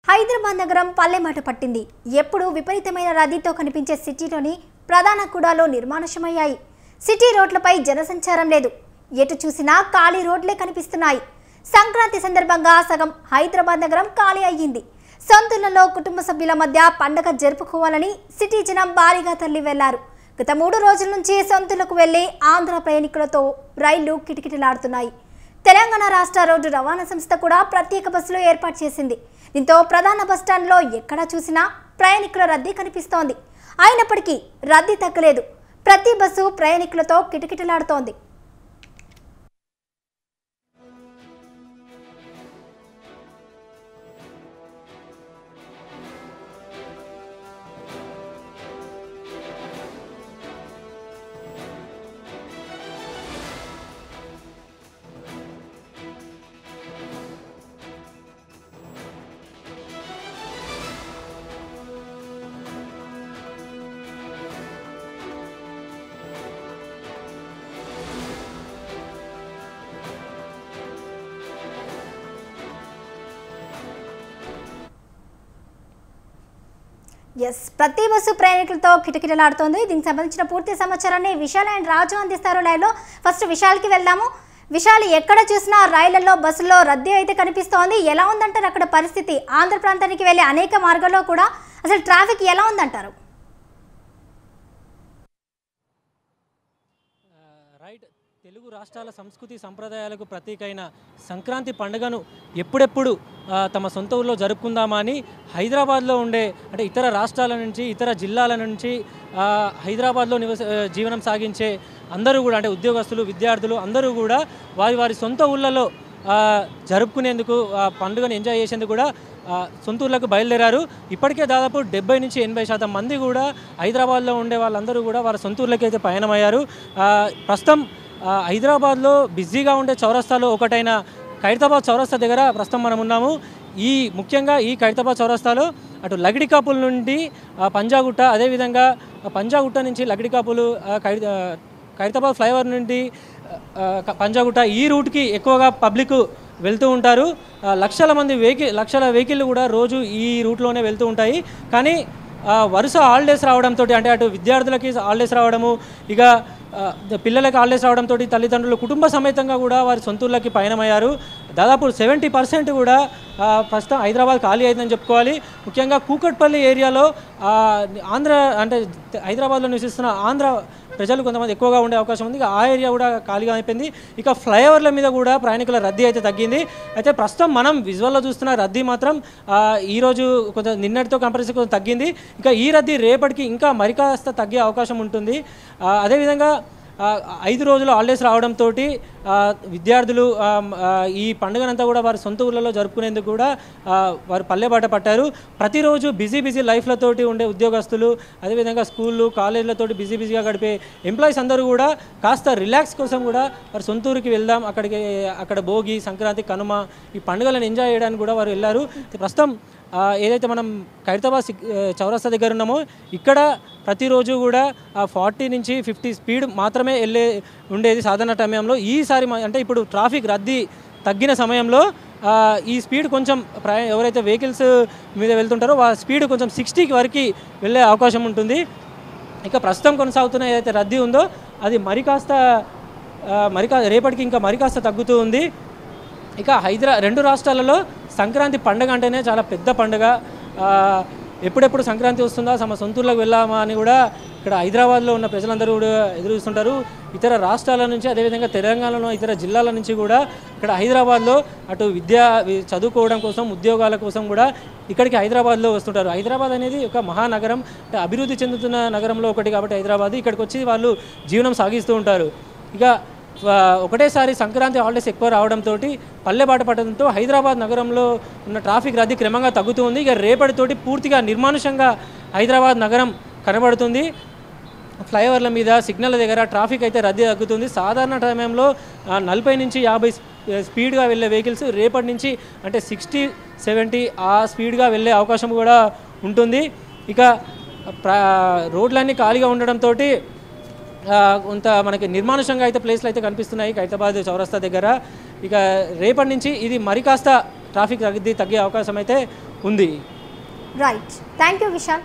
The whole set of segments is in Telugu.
హైదరాబాద్ నగరం పల్లెమాట పట్టింది ఎప్పుడు విపరీతమైన రద్దీతో కనిపించే సిటీలోని ప్రధాన కూడాలు నిర్మానుష్యమయ్యాయి సిటీ రోడ్లపై జనసంచారం లేదు ఎటు చూసినా ఖాళీ రోడ్లే కనిపిస్తున్నాయి సంక్రాంతి సందర్భంగా సగం హైదరాబాద్ నగరం ఖాళీ అయ్యింది సొంతూళ్లలో కుటుంబ సభ్యుల మధ్య పండగ జరుపుకోవాలని సిటీ జనం భారీగా తరలి వెళ్లారు గత మూడు రోజుల నుంచి సొంతూళ్లకు వెళ్లే ఆంధ్ర ప్రయాణికులతో రైళ్లు కిటకిటలాడుతున్నాయి తెలంగాణ రాష్ట్ర రోడ్డు రవాణా సంస్థ కూడా ప్రత్యేక బస్సులు ఏర్పాటు చేసింది దీంతో ప్రధాన బస్టాండ్లో ఎక్కడా చూసినా ప్రయాణికుల రద్దీ కనిపిస్తోంది అయినప్పటికీ రద్దీ తగ్గలేదు ప్రతి బస్సు ప్రయాణికులతో కిటకిటలాడుతోంది ఎస్ ప్రతి బస్సు ప్రయాణికులతో కిటకిటలాడుతోంది దీనికి సంబంధించిన పూర్తి సమాచారాన్ని విశాల్ అండ్ రాజు అందిస్తారు లైవ్లో ఫస్ట్ విశాల్కి వెళ్దాము విశాల్ ఎక్కడ చూసినా రైళ్లలో బస్సుల్లో రద్దీ అయితే కనిపిస్తోంది ఎలా ఉందంటారు అక్కడ పరిస్థితి ఆంధ్ర ప్రాంతానికి వెళ్ళే అనేక మార్గాల్లో కూడా అసలు ట్రాఫిక్ ఎలా ఉందంటారు రైట్ తెలుగు రాష్ట్రాల సంస్కృతి సంప్రదాయాలకు ప్రతీకైన సంక్రాంతి పండుగను ఎప్పుడెప్పుడు ఆ, తమ సొంత ఊళ్ళో జరుపుకుందామా అని హైదరాబాద్లో ఉండే అంటే ఇతర రాష్ట్రాల నుంచి ఇతర జిల్లాల నుంచి ఆ, హైదరాబాద్లో నివస ఆ, జీవనం సాగించే అందరూ కూడా అంటే ఉద్యోగస్తులు విద్యార్థులు అందరూ కూడా వారి వారి సొంత ఊళ్ళలో ఆ, జరుపుకునేందుకు ఆ పండుగను ఎంజాయ్ చేసేందుకు కూడా ఆ, సొంత ఊళ్ళకు బయలుదేరారు ఇప్పటికే దాదాపు డెబ్బై నుంచి ఎనభై శాతం మంది కూడా హైదరాబాద్లో ఉండే వాళ్ళందరూ కూడా వారి సొంత ఊళ్ళకి అయితే పయనమయ్యారు ఆ, ప్రస్తుతం ఆ, హైదరాబాద్లో బిజీగా ఉండే చౌరస్తాలో ఒకటైన ఖైరతాబాద్ చౌరస్తా దగ్గర ప్రస్తుతం మనం ఉన్నాము ఈ ముఖ్యంగా ఈ ఖైరతాబాద్ చౌరస్తాలో అటు లగిడికాపుల నుండి ఆ, పంజాగుట్ట అదేవిధంగా ఆ, పంజాగుట్ట నుంచి లగిడికాపులు ఆ, ఖైర ఆ, ఖైరతాబాద్ ఫ్లైఓవర్ నుండి ఆ, క- పంజాగుట్ట ఈ రూట్కి ఎక్కువగా పబ్లిక్ వెళ్తూ ఉంటారు ఆ, లక్షల మంది వెహికల్ లక్షల వెహికల్ కూడా రోజు ఈ రూట్లోనే వెళ్తూ ఉంటాయి కానీ ఆ, వరుస హాలిడేస్ రావడంతో అంటే అటు విద్యార్థులకి హాలిడేస్ రావడము ఇక ఆ, పిల్లలకి హాలిడేస్ రావడంతో తల్లిదండ్రులు కుటుంబ సమేతంగా కూడా వారి సొంతూళ్ళకి పయనమయ్యారు దాదాపు సెవెంటీ పర్సెంట్ కూడా ఆ, ప్రస్తుతం హైదరాబాద్ ఖాళీ అయిందని చెప్పుకోవాలి ముఖ్యంగా కూకట్పల్లి ఏరియాలో ఆ, ఆంధ్ర అంటే హైదరాబాద్లో నివసిస్తున్న ఆంధ్ర ప్రజలు కొంతమంది ఎక్కువగా ఉండే అవకాశం ఉంది ఇక ఆ ఏరియా కూడా ఖాళీగా అయిపోయింది ఇక ఫ్లైఓవర్ల మీద కూడా ప్రయాణికుల రద్దీ అయితే తగ్గింది అయితే ప్రస్తుతం మనం విజువల్లో చూస్తున్న రద్దీ మాత్రం ఆ, ఈరోజు కొంచెం నిన్నటితో కంపారిజన్ కొంచెం తగ్గింది ఇక ఈ రద్దీ రేపటికి ఇంకా మరి కాస్త తగ్గే అవకాశం ఉంటుంది ఆ, అదేవిధంగా ఆ, ఐదు రోజులు హాలిడేస్ రావడంతో విద్యార్థులు ఆ, ఆ, ఈ పండుగనంతా కూడా వారి సొంత ఊళ్ళలో జరుపుకునేందుకు కూడా ఆ, వారు పల్లెబాట పట్టారు ప్రతిరోజు బిజీ బిజీ లైఫ్లతోటి ఉండే ఉద్యోగస్తులు అదేవిధంగా స్కూళ్ళు కాలేజీలతోటి బిజీ బిజీగా గడిపే ఎంప్లాయీస్ అందరూ కూడా కాస్త రిలాక్స్ కోసం కూడా వారి సొంత ఊరికి వెళ్దాం అక్కడికి అక్కడ భోగి సంక్రాంతి కనుమ ఈ పండుగలను ఎంజాయ్ చేయడానికి కూడా వారు వెళ్ళారు ప్రస్తుతం ఆ, ఏదైతే మనం ఖైరతాబాద్ సిక్- ఆ, చౌరస్తా దగ్గర ఉన్నామో ఇక్కడ ప్రతిరోజు కూడా ఫార్టీ నుంచి ఫిఫ్టీ స్పీడ్ మాత్రమే వెళ్ళే ఉండేది సాధారణ సమయంలో ఈసారి మ- అంటే ఇప్పుడు ట్రాఫిక్ రద్దీ తగ్గిన సమయంలో ఆ, ఈ స్పీడ్ కొంచెం ప్రయా ఎవరైతే వెహికల్స్ మీద వెళ్తుంటారో ఆ స్పీడ్ కొంచెం సిక్స్టీకి వరకు వెళ్ళే అవకాశం ఉంటుంది ఇక ప్రస్తుతం కొనసాగుతున్న ఏదైతే రద్దీ ఉందో అది మరి కాస్త ఆ, మరి కా రేపటికి ఇంకా మరి కాస్త తగ్గుతూ ఉంది ఇక హైదరా రెండు రాష్ట్రాలలో సంక్రాంతి పండుగ అంటేనే చాలా పెద్ద పండుగ ఆ, ఎప్పుడెప్పుడు సంక్రాంతి వస్తుందా తమ సొంతూరులోకి వెళ్ళామా అని కూడా ఇక్కడ హైదరాబాద్లో ఉన్న ప్రజలందరూ కూడా ఎదురు చూస్తుంటారు ఇతర రాష్ట్రాల నుంచి అదేవిధంగా తెలంగాణలో ఇతర జిల్లాల నుంచి కూడా ఇక్కడ హైదరాబాద్లో అటు విద్య వి- చదువుకోవడం కోసం ఉద్యోగాల కోసం కూడా ఇక్కడికి హైదరాబాద్లో వస్తుంటారు హైదరాబాద్ అనేది ఒక మహానగరం అంటే అభివృద్ధి చెందుతున్న నగరంలో ఒకటి కాబట్టి హైదరాబాద్ ఇక్కడికి వచ్చి వాళ్ళు జీవనం సాగిస్తూ ఉంటారు ఇక ఆ, ఒకటేసారి సంక్రాంతి హాలిడేస్ ఎక్కువ రావడంతో పల్లెబాట పట్టడంతో హైదరాబాద్ నగరంలో ఉన్న ట్రాఫిక్ రద్దీ క్రమంగా తగ్గుతుంది ఇక రేపటితోటి పూర్తిగా నిర్మానుషంగా హైదరాబాద్ నగరం కనబడుతుంది ఫ్లైఓవర్ల మీద సిగ్నల్ దగ్గర ట్రాఫిక్ అయితే రద్దీ తగ్గుతుంది సాధారణ సమయంలో ఆ, నలభై నుంచి యాభై స్పీ- స్పీడ్గా వెళ్ళే వెహికల్స్ రేపటి నుంచి అంటే సిక్స్టీ సెవెంటీ ఆ స్పీడ్గా వెళ్ళే అవకాశం కూడా ఉంటుంది ఇక ప్ర రోడ్లన్నీ ఖాళీగా ఉండడంతో ఆ, కొంత మనకి నిర్మానుషంగా అయితే ప్లేస్లు అయితే కనిపిస్తున్నాయి ఖైరతాబాద్ చౌరస్తా దగ్గర ఇక రేపటి నుంచి ఇది మరి కాస్త ట్రాఫిక్ రద్దీ తగ్గే అవకాశం అయితే ఉంది right thank you Vishal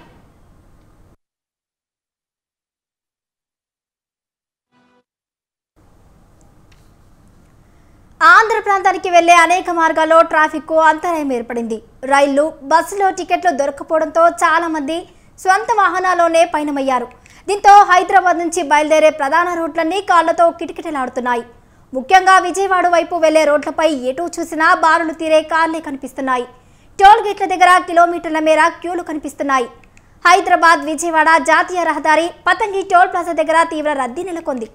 Andhra ప్రాంతానికి వెళ్లే అనేక మార్గాల్లో ట్రాఫిక్కు అంతరాయం ఏర్పడింది రైళ్లు బస్సులో టికెట్లు దొరకపోవడంతో చాలా మంది స్వంత వాహనాల్లోనే పయనమయ్యారు దీంతో హైదరాబాద్ నుంచి బయలుదేరే ప్రధాన రోడ్లన్నీ కాళ్లతో కిటకిటలాడుతున్నాయి ముఖ్యంగా విజయవాడ వైపు వెళ్లే రోడ్లపై ఎటు చూసినా బారులు తీరే కార్లే కనిపిస్తున్నాయి టోల్ గేట్ల దగ్గర కిలోమీటర్ల మేర క్యూలు కనిపిస్తున్నాయి హైదరాబాద్ విజయవాడ జాతీయ రహదారి పతంగి టోల్ ప్లాజా దగ్గర తీవ్ర రద్దీ నెలకొంది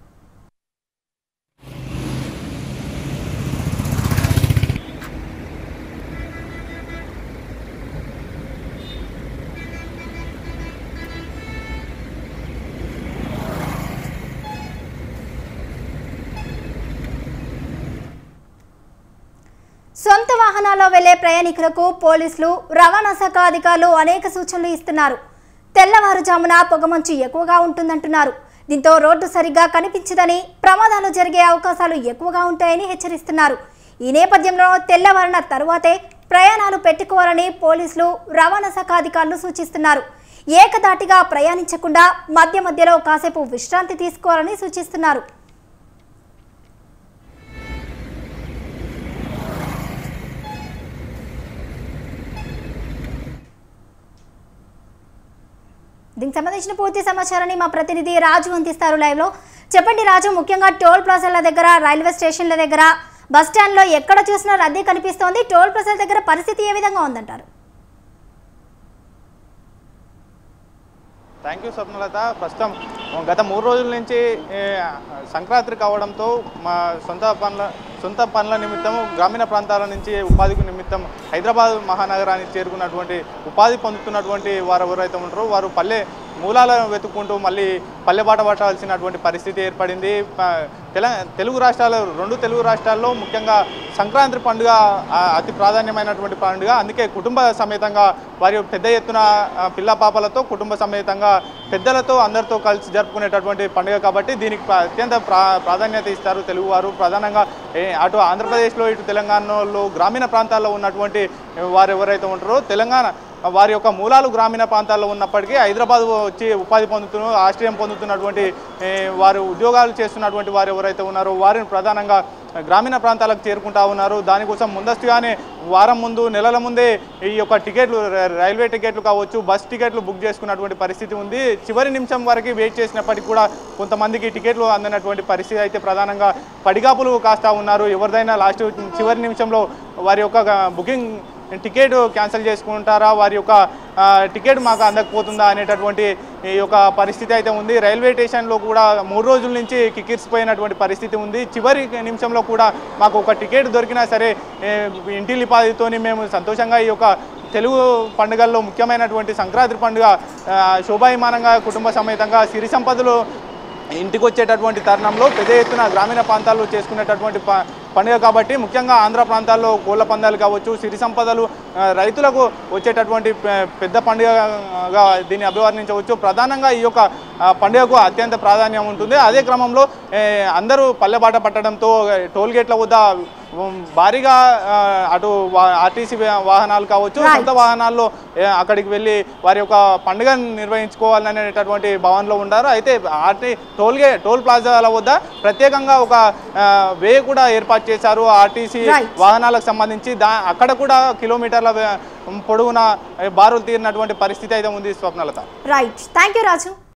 సొంత వాహనాల్లో వెళ్లే ప్రయాణికులకు పోలీసులు రవాణా శాఖ అధికారులు అనేక సూచనలు ఇస్తున్నారు తెల్లవారుజామున పొగమంచు ఎక్కువగా ఉంటుందంటున్నారు దీంతో రోడ్డు సరిగ్గా కనిపించదని ప్రమాదాలు జరిగే అవకాశాలు ఎక్కువగా ఉంటాయని హెచ్చరిస్తున్నారు ఈ నేపథ్యంలో తెల్లవారిన తరువాతే ప్రయాణాలు పెట్టుకోవాలని పోలీసులు రవాణా శాఖ అధికారులు సూచిస్తున్నారు ఏకదాటిగా ప్రయాణించకుండా మధ్య మధ్యలో కాసేపు విశ్రాంతి తీసుకోవాలని సూచిస్తున్నారు దీనికి సంబంధించిన పూర్తి సమాచారాన్ని మా ప్రతినిధి రాజు అందిస్తారు లైవ్ లో చెప్పండి రాజు ముఖ్యంగా టోల్ ప్లాజాల దగ్గర రైల్వే స్టేషన్ల దగ్గర బస్ స్టాండ్ లో ఎక్కడ చూసినా రద్దీ కనిపిస్తోంది టోల్ ప్లాజాల దగ్గర పరిస్థితి ఏ విధంగా ఉందంటారు థ్యాంక్ యూ స్వప్నలత ప్రస్తుతం గత మూడు రోజుల నుంచి ఏ, సంక్రాంతి కావడంతో మా సొంత పనుల సొంత పనుల నిమిత్తం గ్రామీణ ప్రాంతాల నుంచి ఉపాధికి నిమిత్తం హైదరాబాద్ మహానగరానికి చేరుకున్నటువంటి ఉపాధి పొందుతున్నటువంటి వారు ఎవరైతే ఉంటారో వారు పల్లె మూలాలను వెతుక్కుంటూ మళ్ళీ పల్లె బాట పట్టాల్సినటువంటి పరిస్థితి ఏర్పడింది ప- తెల తెలుగు రాష్ట్రాలు రెండు తెలుగు రాష్ట్రాల్లో ముఖ్యంగా సంక్రాంతి పండుగ ఆ, అతి ప్రాధాన్యమైనటువంటి పండుగ అందుకే కుటుంబ సమేతంగా వారి పెద్ద ఎత్తున ఆ, పిల్ల పాపలతో కుటుంబ సమేతంగా పెద్దలతో అందరితో కలిసి జరుపుకునేటటువంటి పండుగ కాబట్టి దీనికి ప్ర- అత్యంత ప్రా ప్రాధాన్యత ఇస్తారు తెలుగువారు ప్రధానంగా ఏ, అటు ఆంధ్రప్రదేశ్లో ఇటు తెలంగాణలో గ్రామీణ ప్రాంతాల్లో ఉన్నటువంటి వారు ఎవరైతే ఉంటారో తెలంగాణ వారి యొక్క మూలాలు గ్రామీణ ప్రాంతాల్లో ఉన్నప్పటికీ హైదరాబాద్ వచ్చి ఉపాధి పొందుతున్న ఆశ్రయం పొందుతున్నటువంటి ఏ, వారు ఉద్యోగాలు చేస్తున్నటువంటి వారు ఎవరైతే ఉన్నారో వారిని ప్రధానంగా గ్రామీణ ప్రాంతాలకు చేరుకుంటా ఉన్నారు దానికోసం ముందస్తుగానే వారం ముందు నెలల ముందే ఈ యొక్క టికెట్లు ర- రైల్వే టికెట్లు కావచ్చు బస్ టికెట్లు బుక్ చేసుకున్నటువంటి పరిస్థితి ఉంది చివరి నిమిషం వరకు వెయిట్ చేసినప్పటికీ కూడా కొంతమందికి టికెట్లు అందినటువంటి పరిస్థితి అయితే ప్రధానంగా పడిగాపులు కాస్తా ఉన్నారు ఎవరిదైనా లాస్ట్ చివరి నిమిషంలో వారి యొక్క బుకింగ్ టికెట్ క్యాన్సిల్ చేసుకుంటారా వారి యొక్క ఆ, టికెట్ మాకు అందకపోతుందా అనేటటువంటి ఈ యొక్క పరిస్థితి అయితే ఉంది రైల్వే స్టేషన్లో కూడా మూడు రోజుల నుంచి కిక్కిరిసిపోయినటువంటి పరిస్థితి ఉంది చివరి నిమిషంలో కూడా మాకు ఒక టికెట్ దొరికినా సరే ఏ, ఇంటి లిపాదితోని మేము సంతోషంగా ఈ యొక్క తెలుగు పండుగల్లో ముఖ్యమైనటువంటి సంక్రాంతి పండుగ ఆ, శోభాయమానంగా కుటుంబ సమేతంగా సిరి సంపదలు ఇంటికి వచ్చేటటువంటి తరుణంలో పెద్ద ఎత్తున గ్రామీణ ప్రాంతాల్లో చేసుకునేటటువంటి ప- పండుగ కాబట్టి ముఖ్యంగా ఆంధ్ర ప్రాంతాల్లో కోళ్ళ పందాలు కావచ్చు సిరి సంపదలు ఆ, రైతులకు వచ్చేటటువంటి పె- పెద్ద పండుగగా దీన్ని అభివర్ణించవచ్చు ప్రధానంగా ఈ యొక్క ఆ, పండుగకు అత్యంత ప్రాధాన్యం ఉంటుంది అదే క్రమంలో ఏ, అందరూ పల్లెబాట పట్టడంతో టోల్ గేట్ల వద్ద ఉమ్, భారీగా ఆ, అటు ఆర్టీసీ వాహనాలు కావచ్చు Right. సొంత వాహనాల్లో ఏ, అక్కడికి వెళ్ళి వారి యొక్క పండుగను నిర్వహించుకోవాలనేటటువంటి భావనలో ఉన్నారు అయితే ఆర్టీ టోల్ గే టోల్ ప్లాజాల వద్ద ప్రత్యేకంగా ఒక ఆ, వే కూడా ఏర్పాటు చేశారు ఆర్టీసీ Right. వాహనాలకు సంబంధించి దా అక్కడ కూడా కిలోమీటర్ల వే- పొడవున బారులు తీరినటువంటి పరిస్థితి అయితే ఉంది Swapnalatha right thank you Raju